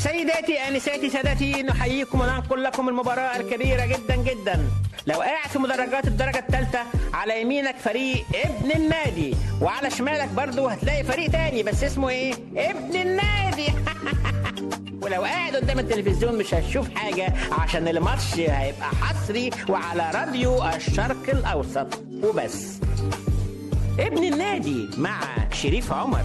سيداتي انساتي سادتي نحييكم وننقل لكم المباراه الكبيره جدا جدا لو قاعد في مدرجات الدرجه الثالثه على يمينك فريق ابن النادي وعلى شمالك برضو هتلاقي فريق تاني بس اسمه ايه ابن النادي ولو قاعد قدام التلفزيون مش هتشوف حاجة عشان الماتش هيبقى حصري وعلى راديو الشرق الأوسط وبس ابن النادي مع شريف عمر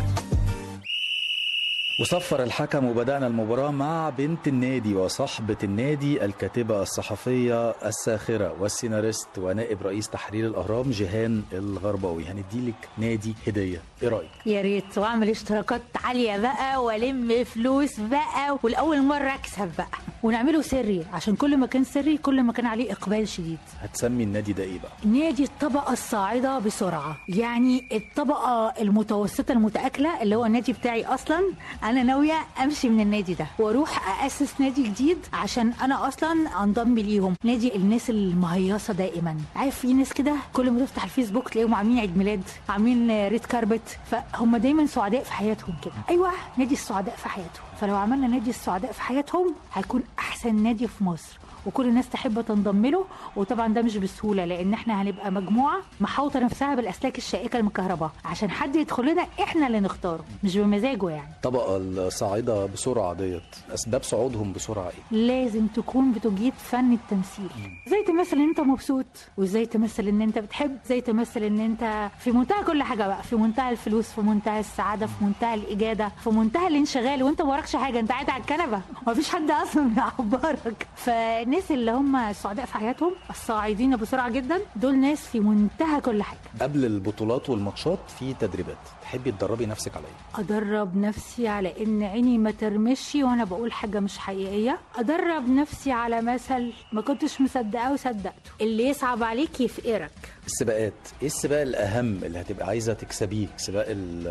وصفر الحكم وبدأنا المباراة مع بنت النادي وصاحبة النادي الكاتبة الصحفية الساخرة والسيناريست ونائب رئيس تحرير الأهرام جيهان الغرباوي هنديلك نادي هدية إيه رأيك؟ يا ريت واعمل اشتراكات عاليه بقى والم فلوس بقى والاول مره اكسب بقى ونعمله سري عشان كل ما كان سري كل ما كان عليه اقبال شديد هتسمي النادي ده إيه بقى؟ نادي الطبقة الصاعدة بسرعة يعني الطبقة المتوسطة المتأكلة اللي هو النادي بتاعي أصلا أنا ناوية أمشي من النادي ده وأروح أأسس نادي جديد عشان أنا أصلا أنضم ليهم نادي الناس المهيصة دائما عارف في ناس كده كل ما تفتح الفيسبوك تلاقيهم عاملين عيد ميلاد عاملين ريد كاربت فهم دايما سعداء في حياتهم كده أيوة نادي السعداء في حياتهم فلو عملنا نادي السعداء في حياتهم هيكون أحسن نادي في مصر وكل الناس تحب تنضم له وطبعا ده مش بسهوله لان احنا هنبقى مجموعه محاوطه نفسها بالاسلاك الشائكه المكهرباء عشان حد يدخل لنا احنا اللي نختاره مش بمزاجه يعني الطبقة الصاعدة بسرعة ديت أسباب صعودهم بسرعة إيه؟ لازم تكون بتجيد فن التمثيل ازاي تمثل ان انت مبسوط وازاي تمثل ان انت بتحب ازاي تمثل ان انت في منتهى كل حاجه بقى في منتهى الفلوس في منتهى السعاده في منتهى الاجاده في منتهى الانشغال وانت ما وراكش حاجه انت قاعد على الكنبه ومفيش حد اصلا يعبرك فالناس اللي هم السعداء في حياتهم الصاعدين بسرعه جدا دول ناس في منتهى كل حاجه قبل البطولات والماتشات في تدريبات تحبي تدربي نفسك على إيه؟ ادرب نفسي على ان عيني ما ترمش وانا بقول حاجه مش حقيقيه ادرب نفسي على مثل ما كنتش مصدقاه وصدقته اللي يصعب عليك يفقرك السباقات ايه السباق الاهم اللي هتبقى عايزه تكسبيه سباق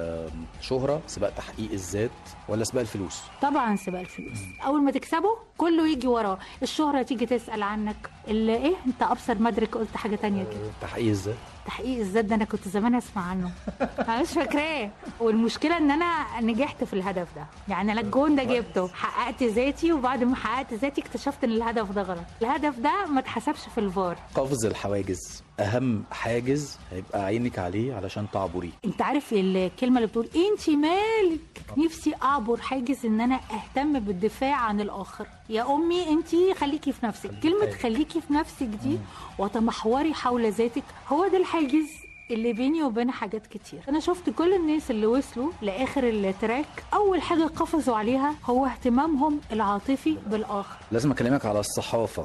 الشهره سباق تحقيق الذات ولا سباق الفلوس طبعا سباق الفلوس اول ما تكسبه كله يجي وراه الشهره تيجي تسال عنك اللي ايه انت ابصر مدرك قلت حاجه تانية كده تحقيق الذات تحقيق الذات ده انا كنت زمان اسمع عنه انا مش فاكراه والمشكله ان انا نجحت في الهدف ده يعني انا الجون ده جبته حققت ذاتي وبعد ما حققت ذاتي اكتشفت ان الهدف ده غلط الهدف ده ما اتحسبش في الفار قفز الحواجز اهم حاجز هيبقى عينك عليه علشان تعبريه انت عارف الكلمه اللي بتقول انت مالك نفسي اعبر حاجز ان انا اهتم بالدفاع عن الاخر يا امي انت خليكي في نفسك كلمه خليكي في نفسك دي وتمحوري حول ذاتك هو ده الحاجز اللي بيني وبين حاجات كتير انا شفت كل الناس اللي وصلوا لاخر التراك اول حاجه قفزوا عليها هو اهتمامهم العاطفي بالاخر لازم اكلمك على الصحافه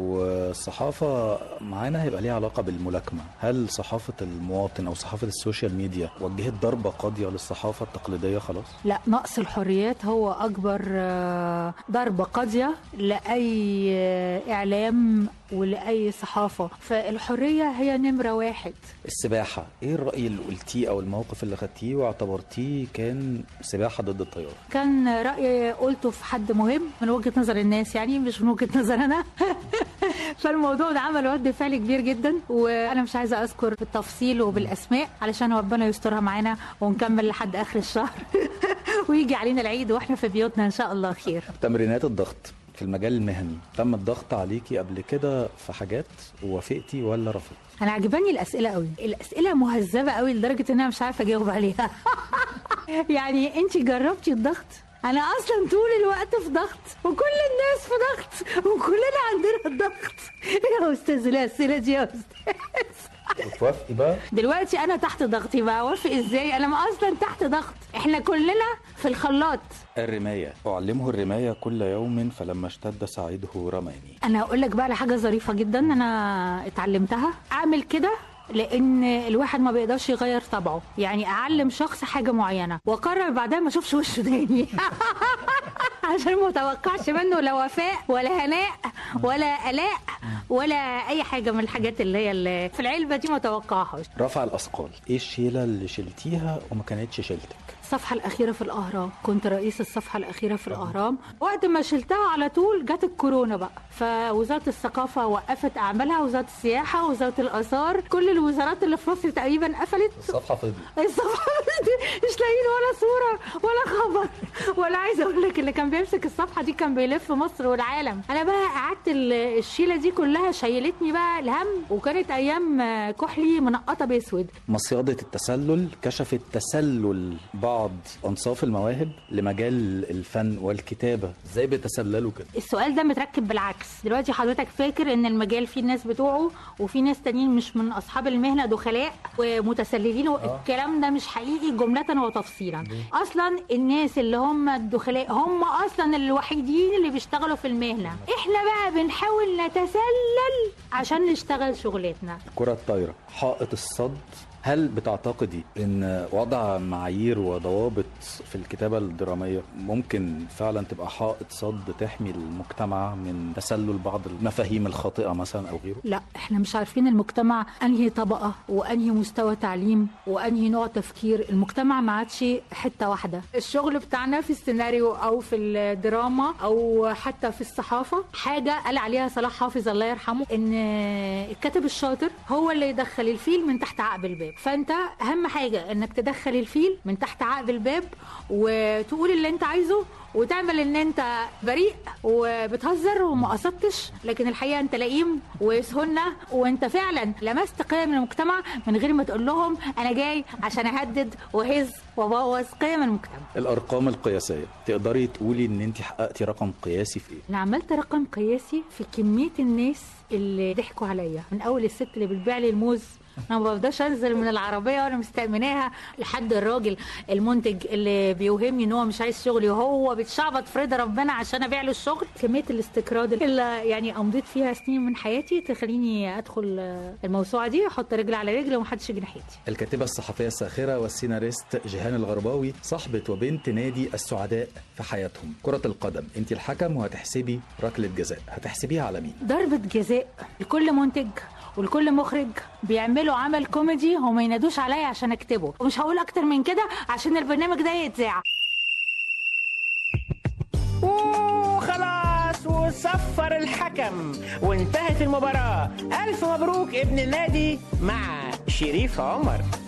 والصحافه معانا هيبقى ليها علاقه بالملاكمه هل صحافه المواطن او صحافه السوشيال ميديا وجهت ضربه قاضيه للصحافه التقليديه خلاص لا نقص الحريات هو اكبر آه، ضربه قاضيه لاي آه، اعلام ولاي صحافه فالحريه هي نمره واحد السباحه ايه الراي اللي قلتيه او الموقف اللي خدتيه واعتبرتيه كان سباحه ضد التيار كان رأي قلته في حد مهم من وجهة نظر الناس يعني مش من وجهة نظر أنا فالموضوع ده عمل رد فعل كبير جدا وأنا مش عايزة أذكر بالتفصيل وبالأسماء علشان ربنا يسترها معانا ونكمل لحد آخر الشهر ويجي علينا العيد وإحنا في بيوتنا إن شاء الله خير تمرينات الضغط في المجال المهني تم الضغط عليكي قبل كده في حاجات ووافقتي ولا رفضتي أنا عجباني الأسئلة قوي الأسئلة مهذبة قوي لدرجة إن أنا مش عارفة أجاوب عليها يعني أنت جربتي الضغط أنا أصلا طول الوقت في ضغط وكل الناس في ضغط وكلنا عندنا الضغط يا أستاذ الأسئلة دي يا أستاذ وتوافقي بقى دلوقتي انا تحت ضغطي بقى اوافق ازاي انا ما اصلا تحت ضغط احنا كلنا في الخلاط الرماية أعلمه الرماية كل يوم فلما اشتد سعيده رماني انا هقول لك بقى على حاجه ظريفه جدا انا اتعلمتها اعمل كده لان الواحد ما بيقدرش يغير طبعه يعني اعلم شخص حاجه معينه واقرر بعدها ما اشوفش وشه تاني عشان ما اتوقعش منه لا وفاء ولا هناء ولا الاء ولا اي حاجه من الحاجات اللي هي اللي في العلبه دي ما اتوقعهاش رفع الأثقال إيه الشيلة اللي شلتيها وما كانتش شيلتك الصفحة الأخيرة في الأهرام كنت رئيس الصفحة الأخيرة في الأهرام وقت ما شلتها على طول جت الكورونا بقى فوزارة الثقافة وقفت أعمالها وزارة السياحة وزارة الآثار كل الوزارات اللي في مصر تقريبا قفلت الصفحة فضيت الصفحة مش لاقيين ولا صوره ولا خبر ولا عايزه اقول لك اللي كان بيمسك الصفحه دي كان بيلف مصر والعالم انا بقى قعدت ال- الشيله دي كلها شيلتني بقى الهم وكانت ايام آه، كحلي منقطه باسود مصيادة التسلل كشفت تسلل بعض أنصاف المواهب لمجال الفن والكتابة ازاي بيتسللوا كده السؤال ده متركب بالعكس دلوقتي حضرتك فاكر ان المجال فيه الناس بتوعه وفي ناس تانيين مش من اصحاب المهنه دخلاء ومتسللين الكلام ده مش حقيقي جمله وتفصيلا اصلا الناس اللي هم الدخلاء هم اصلا الوحيدين اللي بيشتغلوا في المهنه احنا بقى بنحاول نتسلل عشان نشتغل شغلتنا الكرة الطايرة حائط الصد هل بتعتقدي ان وضع معايير وضوابط في الكتابة الدرامية ممكن فعلا تبقى حائط صد تحمي المجتمع من تسلل بعض المفاهيم الخاطئة مثلا او غيره لا احنا مش عارفين المجتمع انهي طبقه وانهي مستوى تعليم وانهي نوع تفكير المجتمع ما عادش حته واحده الشغل بتاعنا في السيناريو او في الدراما او حتى في الصحافه حاجه قال عليها صلاح حافظ الله يرحمه ان الكاتب الشاطر هو اللي يدخل الفيل من تحت عقب الباب فانت اهم حاجه انك تدخل الفيل من تحت عقب الباب وتقول اللي انت عايزه وتعمل ان انت بريء وبتهزر وما قصدتش لكن الحقيقه انت لئيم وسهنه وانت فعلا لمست قيم المجتمع من غير ما تقول لهم انا جاي عشان اهدد وهز وابوظ قيم المجتمع الارقام القياسية تقدري تقولي ان انت حققتي رقم قياسي في ايه انا عملت رقم قياسي في كميه الناس اللي ضحكوا عليا من اول الست اللي بتبيع لي الموز انا ما بقدرش انزل من العربيه وانا مستأمناها لحد الراجل المنتج اللي بيوهمني ان هو مش عايز شغلي وهو بيتشعبط في رضا ربنا عشان ابيع له الشغل كميه الاستقراض اللي يعني امضيت فيها سنين من حياتي تخليني ادخل الموسوعه دي احط رجل على رجل ومحدش يجي ناحيتي الكاتبة الصحفية الساخرة والسيناريست جيهان الغرباوي صاحبة وبنت نادي السعداء في حياتهم كرة القدم انت الحكم وهتحسبي ركلة جزاء هتحسبيها على مين ضربة جزاء لكل منتج ولكل مخرج بيعملوا عمل كوميدي وما ينادوش عليا عشان اكتبه ومش هقول اكتر من كده عشان البرنامج ده يتذاع وخلاص وصفر الحكم وانتهت المباراة ألف مبروك ابن النادي مع شريف عمر